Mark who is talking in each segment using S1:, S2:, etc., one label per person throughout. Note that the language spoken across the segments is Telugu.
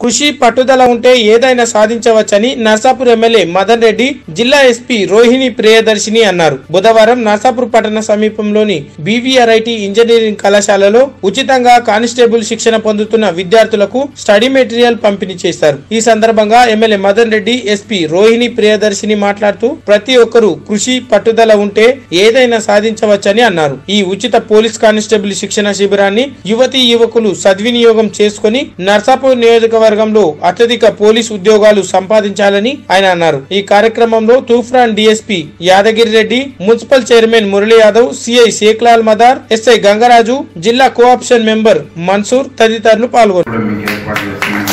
S1: కృషి పట్టుదల ఉంటే ఏదైనా సాధించవచ్చని నర్సాపూర్ ఎమ్మెల్యే మదన్ రెడ్డి జిల్లా ఎస్పీ రోహిణి ప్రియదర్శిని అన్నారు బుధవారం నర్సాపూర్ పట్టణ సమీపంలోని బీవీఆర్ఐటి ఇంజనీరింగ్ కళాశాలలో ఉచితంగా కానిస్టేబుల్ శిక్షణ పొందుతున్న విద్యార్థులకు స్టడీ మెటీరియల్ పంపిణీ చేశారు ఈ సందర్భంగా ఎమ్మెల్యే మదన్ రెడ్డి ఎస్పీ రోహిణి ప్రియదర్శిని మాట్లాడుతూ ప్రతి ఒక్కరూ కృషి పట్టుదల ఉంటే ఏదైనా సాధించవచ్చని అన్నారు ఈ ఉచిత పోలీస్ కానిస్టేబుల్ శిక్షణ శిబిరాన్ని యువతీ యువకులు సద్వినియోగం చేసుకుని నర్సాపూర్ నియోజకవర్గంలో అత్యధిక పోలీస్ ఉద్యోగాలు సంపాదించాలని ఆయన అన్నారు ఈ కార్యక్రమంలో Toopran DSP Yadagiri Reddy municipal chairman Murali Yadav CI Sheklal Madar SI Gangaraju జిల్లా కోఆప్షన్ మెంబర్ మన్సూర్ తదితరులు పాల్గొన్నారు
S2: కూడా మీకు ఏర్పాటు చేస్తున్నాము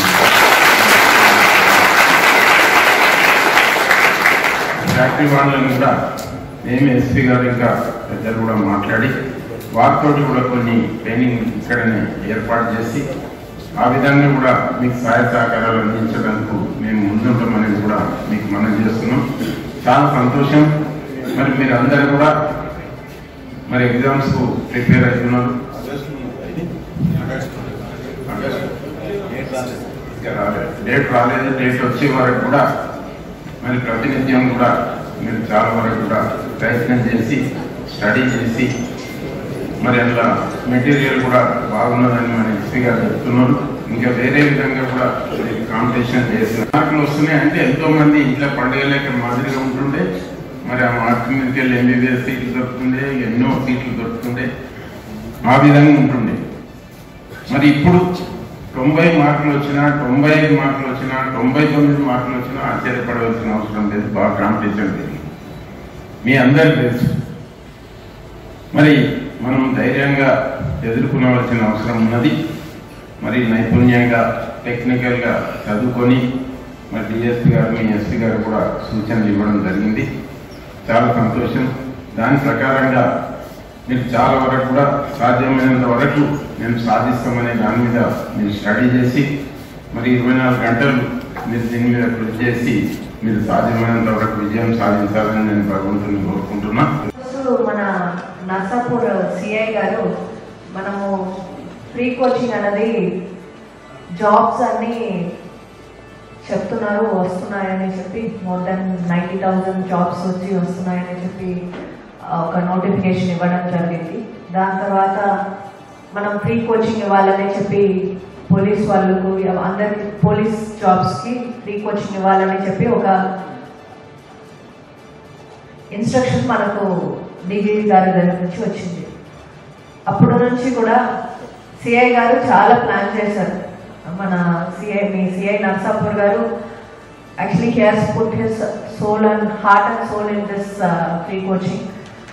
S2: ఫ్యాక్టరీ వాళ్ళని కూడా మేము ఎస్పీ గారు ఇంకా పెద్దలు కూడా మాట్లాడి వారితో కూడా కొన్ని ట్రైనింగ్ ఇక్కడనే ఏర్పాటు చేసి ఆ విధంగా కూడా మీకు సహాయ సహకారాలు అందించడానికి మేము ముందుంటామనేది కూడా మీకు మనం చేస్తున్నాం చాలా సంతోషం మరి మీరు అందరూ కూడా మరి ఎగ్జామ్స్ ప్రిపేర్ అవుతున్నారు ఇంకా రాలేదు. డేట్ రాలేదు డేట్ వచ్చే వరకు కూడా మరి ప్రతినిత్యం కూడా మీరు చాలా వరకు కూడా ప్రయత్నం చేసి స్టడీ చేసి మరి అట్లా మెటీరియల్ కూడా బాగున్నదని మన ఎస్పీ గారు చెప్తున్నారు ఇంకా వేరే విధంగా కూడా కాంపిటీషన్ చేసిన మార్కులు వస్తున్నాయి అంటే ఎంతో మంది ఇంట్లో పండుగ లేక మాదిరిగా ఉంటుండే మరి ఆ మార్క్ మీదకి వెళ్ళి ఎంబీబీఎస్ సీట్లు దొరుకుతుండే ఎన్నో సీట్లు దొరుకుతుండే ఆ విధంగా ఉంటుండే మరి ఇప్పుడు తొంభై మార్కులు వచ్చినా తొంభై ఐదు మార్కులు వచ్చినా తొంభై తొమ్మిది మార్కులు వచ్చినా ఆశ్చర్యపడవలసిన అవసరం లేదు బాగా కాంపిటీషన్ లేదు మీ అందరికి తెలుసు మరి మనం ధైర్యంగా ఎదుర్కొనవలసిన అవసరం ఉన్నది మరి నైపుణ్యంగా టెక్నికల్గా చదువుకొని మరి డిఎస్పీ గారు మీ ఎస్పీ గారు కూడా సూచనలు ఇవ్వడం జరిగింది చాలా సంతోషం దాని ప్రకారంగా మీరు చాలా వరకు కూడా సాధ్యమైనంత వరకు మేము సాధిస్తామనే దాని మీద మీరు స్టడీ చేసి మరి ఇరవై నాలుగు గంటలు మీరు దీని మీద కృషి చేసి మీరు సాధ్యమైనంత వరకు విజయం సాధించాలని నేను భగవంతుని కోరుకుంటున్నా
S3: ఈరోజు మన నర్సాపూర్ సిఐ గారు మనము ఫ్రీ కోచింగ్ అనేది జాబ్స్ అన్ని చెప్తున్నారు వస్తున్నాయని చెప్పి more than ninety thousand jobs వచ్చి వస్తున్నాయని చెప్పి ఆ, ఒక నోటిఫికేషన్ ఇవ్వడం జరిగింది దాని తర్వాత మనం ఫ్రీ కోచింగ్ ఇవ్వాలని చెప్పి పోలీస్ వాళ్ళకు అందరికి పోలీస్ జాబ్స్కి ఫ్రీ కోచింగ్ ఇవ్వాలని చెప్పి ఒక ఇన్స్ట్రక్షన్ మనకు డీజీపీ గారి దగ్గర నుంచి వచ్చింది అప్పుడు నుంచి కూడా సిఐ గారు చాలా ప్లాన్ చేశారు మన సిఐ మీ సిఐ నర్సాపూర్ గారు actually here's put his soul and heart and soul in this free coaching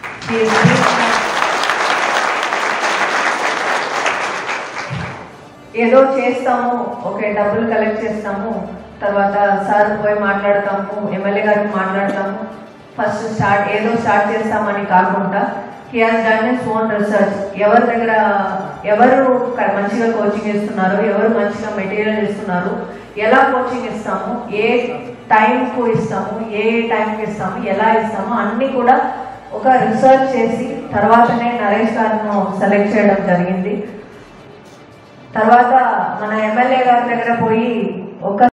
S3: ఏదో చేస్తాము ఓకే డబ్బులు కలెక్ట్ చేస్తాము తర్వాత సార్ పోయి మాట్లాడతాము ఎమ్మెల్యే గారికి మాట్లాడతాము ఫస్ట్ స్టార్ట్ ఏదో స్టార్ట్ చేస్తామని కాకుండా he has done his own research ఎవరి దగ్గర ఎవరు క- మంచిగా కోచింగ్ ఇస్తున్నారు ఎవరు మంచిగా మెటీరియల్ ఇస్తున్నారు ఎలా కోచింగ్ ఇస్తాము ఏ టైంకు ఇస్తాము ఏ టైంకి ఇస్తాము ఎలా ఇస్తాము అన్నీ కూడా ఒక రీసెర్చ్ చేసి తర్వాతనే నరేష్ గారిను సెలెక్ట్ చేయడం జరిగింది తర్వాత మన ఎమ్మెల్యే గారి దగ్గర పోయి ఒక